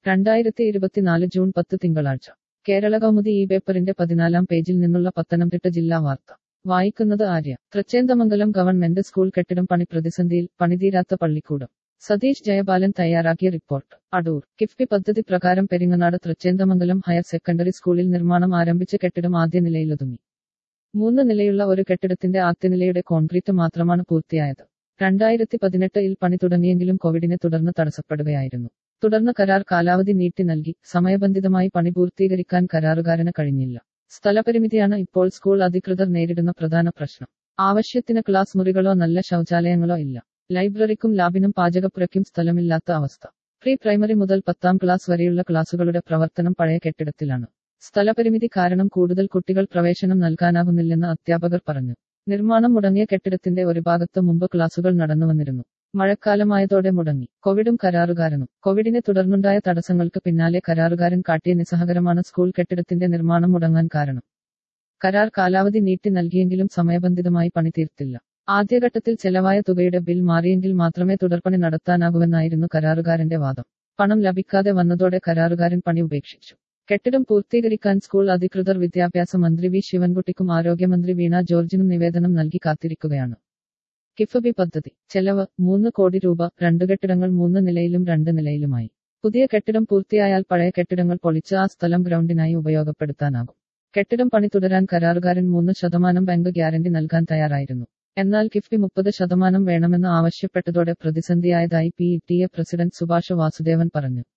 രണ്ടായിരത്തി ഇരുപത്തിനാല് ജൂൺ പത്ത് തിങ്കളാഴ്ച കേരള കൗമുദി ഈ പേപ്പറിന്റെ പതിനാലാം പേജിൽ നിന്നുള്ള പത്തനംതിട്ട ജില്ലാ വാർത്ത വായിക്കുന്നത് ആര്യ തൃച്ചേന്തമംഗലം ഗവൺമെന്റ് സ്കൂൾ കെട്ടിടം പണി പ്രതിസന്ധിയിൽ പണിതീരാത്ത പള്ളിക്കൂടം സതീഷ് ജയപാലൻ തയ്യാറാക്കിയ റിപ്പോർട്ട് അടൂർ കിഫ്ബി പദ്ധതി പ്രകാരം പെരിങ്ങനാട് തൃച്ചേന്തമംഗലം ഹയർ സെക്കൻഡറി സ്കൂളിൽ നിർമ്മാണം ആരംഭിച്ച കെട്ടിടം ആദ്യ നിലയിലൊതുങ്ങി മൂന്ന് നിലയുള്ള ഒരു കെട്ടിടത്തിന്റെ ആദ്യനിലയുടെ കോൺക്രീറ്റ് മാത്രമാണ് പൂർത്തിയായത് രണ്ടായിരത്തി പതിനെട്ടിൽ പണി തുടങ്ങിയെങ്കിലും കോവിഡിനെ തുടർന്ന് തടസ്സപ്പെടുകയായിരുന്നു തുടർന്ന് കരാർ കാലാവധി നീട്ടി നൽകി സമയബന്ധിതമായി പണി പൂർത്തീകരിക്കാൻ കരാറുകാരന് കഴിഞ്ഞില്ല സ്ഥലപരിമിതിയാണ് ഇപ്പോൾ സ്കൂൾ അധികൃതർ നേരിടുന്ന പ്രധാന പ്രശ്നം ആവശ്യത്തിന് ക്ലാസ് മുറികളോ നല്ല ശൗചാലയങ്ങളോ ഇല്ല ലൈബ്രറിക്കും ലാബിനും പാചകപ്പുരയ്ക്കും സ്ഥലമില്ലാത്ത അവസ്ഥ പ്രീ പ്രൈമറി മുതൽ പത്താം ക്ലാസ് വരെയുള്ള ക്ലാസുകളുടെ പ്രവർത്തനം പഴയ കെട്ടിടത്തിലാണ് സ്ഥലപരിമിതി കാരണം കൂടുതൽ കുട്ടികൾ പ്രവേശനം നൽകാനാകുന്നില്ലെന്ന് അധ്യാപകർ പറഞ്ഞു നിർമ്മാണം മുടങ്ങിയ കെട്ടിടത്തിന്റെ ഒരു ഭാഗത്ത് മുമ്പ് ക്ലാസുകൾ നടന്നുവന്നിരുന്നു മഴക്കാലമായതോടെ മുടങ്ങി കോവിഡും കരാറുകാരനും കോവിഡിനെ തുടർന്നുണ്ടായ തടസ്സങ്ങൾക്ക് പിന്നാലെ കരാറുകാരൻ കാട്ടിയ നിസ്സഹകരമാണ് സ്കൂൾ കെട്ടിടത്തിന്റെ നിർമ്മാണം മുടങ്ങാൻ കാരണം കരാർ കാലാവധി നീട്ടി നൽകിയെങ്കിലും സമയബന്ധിതമായി പണി തീർത്തില്ല ആദ്യഘട്ടത്തിൽ ചെലവായ തുകയുടെ ബിൽ മാറിയെങ്കിൽ മാത്രമേ തുടർപണി നടത്താനാകുമെന്നായിരുന്നു കരാറുകാരന്റെ വാദം പണം ലഭിക്കാതെ വന്നതോടെ കരാറുകാരൻ പണി ഉപേക്ഷിച്ചു കെട്ടിടം പൂർത്തീകരിക്കാൻ സ്കൂൾ അധികൃതർ വിദ്യാഭ്യാസ മന്ത്രി വി ശിവൻകുട്ടിക്കും ആരോഗ്യമന്ത്രി വീണ ജോർജിനും നിവേദനം നൽകി കാത്തിരിക്കുകയാണ് കിഫബി പദ്ധതി ചെലവ് മൂന്ന് കോടി രൂപ രണ്ട് കെട്ടിടങ്ങൾ മൂന്ന് നിലയിലും രണ്ട് നിലയിലുമായി പുതിയ കെട്ടിടം പൂർത്തിയായാൽ പഴയ കെട്ടിടങ്ങൾ പൊളിച്ച് ആ സ്ഥലം ഗ്രൗണ്ടിനായി ഉപയോഗപ്പെടുത്താനാകും കെട്ടിടം പണി തുടരാൻ കരാറുകാരൻ മൂന്ന് ശതമാനം ബാങ്ക് ഗ്യാരണ്ടി നൽകാൻ തയ്യാറായിരുന്നു എന്നാൽ കിഫ്ബി മുപ്പത് ശതമാനം വേണമെന്ന് ആവശ്യപ്പെട്ടതോടെ പ്രതിസന്ധിയായതായി P T A president Subhash Vasudevan പറഞ്ഞു